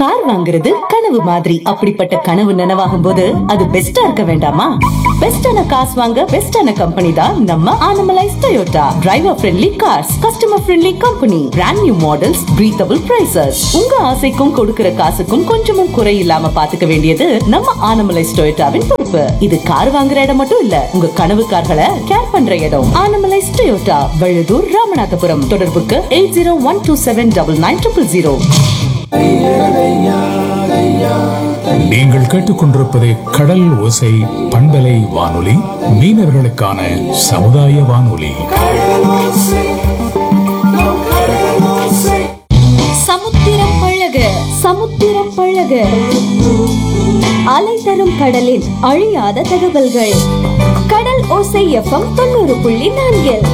car வாங்குறது கனவு மாதிரி அப்படிப்பட்ட கனவு நனவாகும் போது அது பெஸ்டா இருக்க வேண்டாமா பெஸ்டான காசு வாங்க பெஸ்டான கம்பெனி தான் நம்ம Anamalais Toyota driver friendly cars customer friendly company brand new models breathable prices உங்க ஆசைக்கும் கொடுக்கிற காசுக்கும் கொஞ்சமும் குறை இல்லாம பாத்துக்க வேண்டியது நம்ம ஆனமலைஸ் டொயோட்டாவின் பொறுப்பு இது கார் வாங்குற இடம் மட்டும் இல்ல உங்க கனவு கார்களை கேர் பண்ற இடம் ஆனமலைஸ் டொயோட்டா வழுதூர் ராமநாதபுரம் தொடர்புக்கு eight zero one two seven double nine triple zero நீங்கள் கேட்டுக்கொண்டிருப்பது கடல் ஓசை பண்பலை வானொலி மீனவர்களுக்கான சமுதாய வானொலி சமுத்திரம் பழக சமுத்திரம் பழக அலை தரும் கடலின் அழியாத தகவல்கள் கடல் ஓசை எஃப்எம் தொண்ணூறு புள்ளி நான்கில்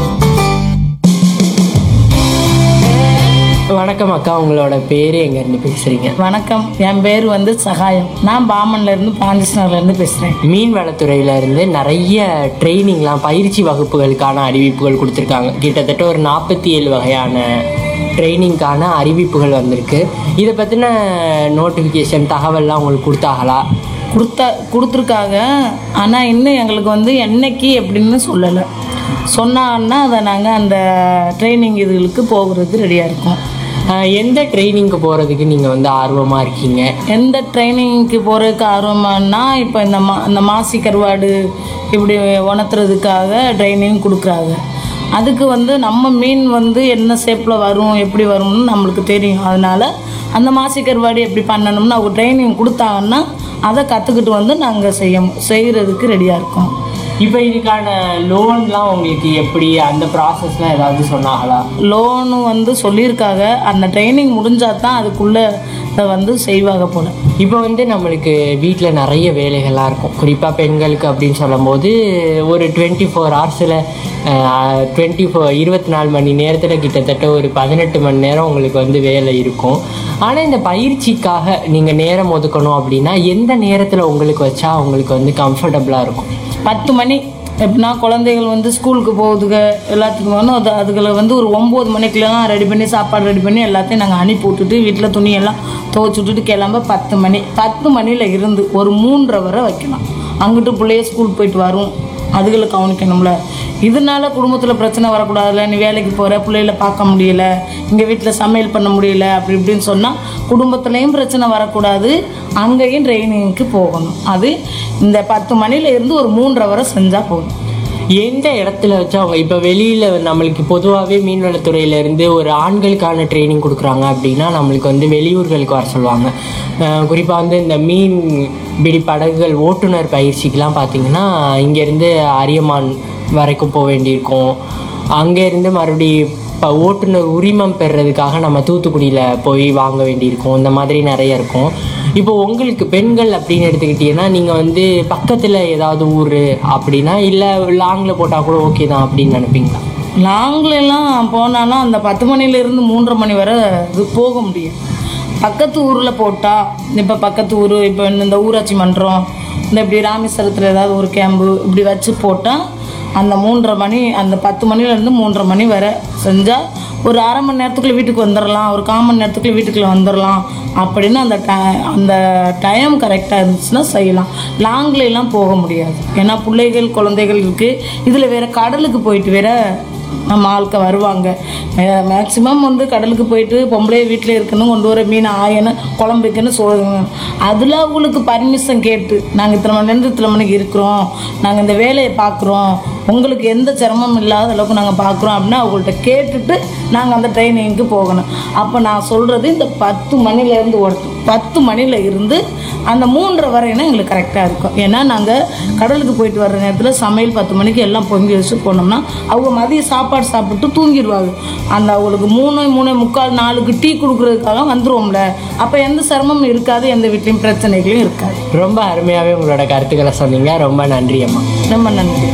வணக்கம் அக்கா உங்களோட பேர் எங்கேருந்து பேசுகிறீங்க வணக்கம் என் பேர் வந்து சகாயம் நான் பாமன்ல இருந்து பாண்டிஸ்னர்ல இருந்து பேசுறேன் மீன் வளத்துறையில இருந்து நிறைய ட்ரைனிங்லாம் பயிற்சி வகுப்புகளுக்கான அறிவிப்புகள் கொடுத்துருக்காங்க கிட்டத்தட்ட ஒரு நாற்பத்தி ஏழு வகையான ட்ரைனிங்க்கான அறிவிப்புகள் வந்திருக்கு இதை பற்றின நோட்டிஃபிகேஷன் தகவல்லாம் உங்களுக்கு கொடுத்தாங்களா கொடுத்தா கொடுத்துருக்காங்க ஆனால் இன்னும் எங்களுக்கு வந்து என்னைக்கு எப்படின்னு சொல்லலை சொன்னான்னா அதை நாங்கள் அந்த ட்ரைனிங் இதுகளுக்கு போகிறது ரெடியாக இருக்கோம் ஆஹ் எந்த ட்ரைனிங்க்கு போகிறதுக்கு நீங்கள் வந்து ஆர்வமாக இருக்கீங்க எந்த ட்ரைனிங்க்கு போகிறதுக்கு ஆர்வமானா இப்போ இந்த மா இந்த மாசி கருவாடு இப்படி உணர்த்துறதுக்காக ட்ரைனிங் கொடுக்குறாங்க அதுக்கு வந்து நம்ம மீன் வந்து என்ன ஷேப்பில் வரும் எப்படி வரும்னு நம்மளுக்கு தெரியும் அதனால அந்த மாசி கருவாடு எப்படி பண்ணணும்னு அவங்க ட்ரைனிங் கொடுத்தாங்கன்னா அதை கற்றுக்கிட்டு வந்து நாங்கள் செய்ய செய்கிறதுக்கு ரெடியாக இருக்கோம் இப்போ இதுக்கான லோன்லாம் உங்களுக்கு எப்படி அந்த ப்ராசஸ்லாம் ஏதாவது சொன்னாங்களா லோனு வந்து சொல்லியிருக்காங்க அந்த ட்ரைனிங் முடிஞ்சால் தான் அதுக்குள்ளே வந்து செய்வாங்க போல் இப்போ வந்து நம்மளுக்கு வீட்டில் நிறைய வேலைகள்லாம் இருக்கும் குறிப்பாக பெண்களுக்கு அப்படின்னு சொல்லும்போது ஒரு டுவெண்ட்டி ஃபோர் ஹவர்ஸில் டுவெண்ட்டி ஃபோர் இருபத்தி நாலு மணி நேரத்தில் கிட்டத்தட்ட ஒரு பதினெட்டு மணி நேரம் உங்களுக்கு வந்து வேலை இருக்கும் ஆனால் இந்த பயிற்சிக்காக நீங்கள் நேரம் ஒதுக்கணும் அப்படின்னா எந்த நேரத்தில் உங்களுக்கு வச்சா உங்களுக்கு வந்து கம்ஃபர்டபுளாக இருக்கும் பத்து மணி எப்படின்னா குழந்தைகள் வந்து ஸ்கூலுக்கு போகுதுக எல்லாத்துக்கும் வந்து அது அதுகளை வந்து ஒரு ஒம்பது மணிக்கெல்லாம் ரெடி பண்ணி சாப்பாடு ரெடி பண்ணி எல்லாத்தையும் நாங்கள் அனுப்பி விட்டுட்டு வீட்டில் துணியெல்லாம் துவைச்சி விட்டுட்டு கிளம்ப பத்து மணி பத்து மணியில் இருந்து ஒரு மூன்றரை வரை வைக்கலாம் அங்கிட்டு பிள்ளைய ஸ்கூல் போயிட்டு வரும் அதுகளை கவனிக்கணும்ல இதனால குடும்பத்தில் பிரச்சனை வரக்கூடாதுல்ல நீ வேலைக்கு போகிற பிள்ளைகளை பார்க்க முடியல இங்கே வீட்டில் சமையல் பண்ண முடியல அப்படி இப்படின்னு சொன்னால் குடும்பத்துலேயும் பிரச்சனை வரக்கூடாது அங்கேயும் ட்ரைனிங்க்கு போகணும் அது இந்த பத்து மணில இருந்து ஒரு மூன்றரை வரை செஞ்சால் போதும் எந்த இடத்துல வச்சு அவங்க இப்போ வெளியில் நம்மளுக்கு பொதுவாகவே மீன்வளத்துறையில இருந்து ஒரு ஆண்களுக்கான ட்ரைனிங் கொடுக்குறாங்க அப்படின்னா நம்மளுக்கு வந்து வெளியூர்களுக்கு வர சொல்லுவாங்க குறிப்பாக வந்து இந்த மீன் பிடி படகுகள் ஓட்டுநர் பயிற்சிக்கெலாம் பார்த்தீங்கன்னா இங்கேருந்து அரியமான் வரைக்கும் போக வேண்டியிருக்கும் அங்கேருந்து மறுபடி இப்போ ஓட்டுநர் உரிமம் பெறுறதுக்காக நம்ம தூத்துக்குடியில் போய் வாங்க வேண்டியிருக்கும் இந்த மாதிரி நிறைய இருக்கும் இப்போ உங்களுக்கு பெண்கள் அப்படின்னு எடுத்துக்கிட்டீங்கன்னா நீங்கள் வந்து பக்கத்தில் ஏதாவது ஊர் அப்படின்னா இல்லை லாங்கில் போட்டால் கூட ஓகே தான் அப்படின்னு நினைப்பீங்களா லாங்லலாம் போனாலும் அந்த பத்து மணிலேருந்து மூன்றரை மணி வரை இது போக முடியும் பக்கத்து ஊரில் போட்டால் இப்போ பக்கத்து ஊர் இப்போ இந்த ஊராட்சி மன்றம் இந்த இப்படி ராமேஸ்வரத்தில் ஏதாவது ஒரு கேம்பு இப்படி வச்சு போட்டால் அந்த மூன்றரை மணி அந்த பத்து மணிலேருந்து மூன்றரை மணி வரை செஞ்சால் ஒரு அரை மணி நேரத்துக்குள்ளே வீட்டுக்கு வந்துடலாம் ஒரு கால் மணி நேரத்துக்குள்ளே வீட்டுக்குள்ளே வந்துடலாம் அப்படின்னு அந்த டை அந்த டைம் கரெக்டாக இருந்துச்சுன்னா செய்யலாம் லாங்லாம் போக முடியாது ஏன்னா பிள்ளைகள் குழந்தைகள் இருக்குது இதில் வேற கடலுக்கு போயிட்டு வேற நம்ம ஆட்க வருவாங்க மேக்சிமம் வந்து கடலுக்கு போயிட்டு பொம்பளை வீட்டில் இருக்கணும் கொண்டு வர மீன் ஆயணும் குழம்பு வைக்கணும் சோறுங்க அதில் அவங்களுக்கு பர்மிஷன் கேட்டு நாங்கள் இத்தனை மணிலேருந்து இத்தனை மணிக்கு இருக்கிறோம் நாங்கள் இந்த வேலையை பார்க்குறோம் உங்களுக்கு எந்த சிரமமும் இல்லாத அளவுக்கு நாங்கள் பார்க்குறோம் அப்படின்னா அவங்கள்ட்ட கேட்டுட்டு நாங்கள் அந்த ட்ரைனிங்க்கு போகணும் அப்போ நான் சொல்கிறது இந்த பத்து மணிலேருந்து ஒரு பத்து மணியில் இருந்து அந்த மூன்றரை வரையினா எங்களுக்கு கரெக்டாக இருக்கும் ஏன்னா நாங்கள் கடலுக்கு போயிட்டு வர்ற நேரத்தில் சமையல் பத்து மணிக்கு எல்லாம் பொங்கி வச்சு போனோம்னா அவங்க மதியம் சாப்பாடு சாப்பிட்டு தூங்கிடுவாங்க அந்த அவங்களுக்கு மூணு மூணு முக்கால் நாலுக்கு டீ கொடுக்குறதுக்காக வந்துருவோம்ல அப்போ எந்த சிரமமும் இருக்காது எந்த வீட்லேயும் பிரச்சனைகளும் இருக்காது ரொம்ப அருமையாகவே உங்களோட கருத்துக்களை சொன்னீங்க ரொம்ப நன்றி அம்மா ரொம்ப நன்றி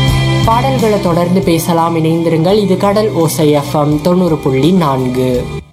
பாடல்களை தொடர்ந்து பேசலாம் இணைந்திருங்கள் இது கடல் ஓசை எஃப்எம் தொண்ணூறு புள்ளி நான்கு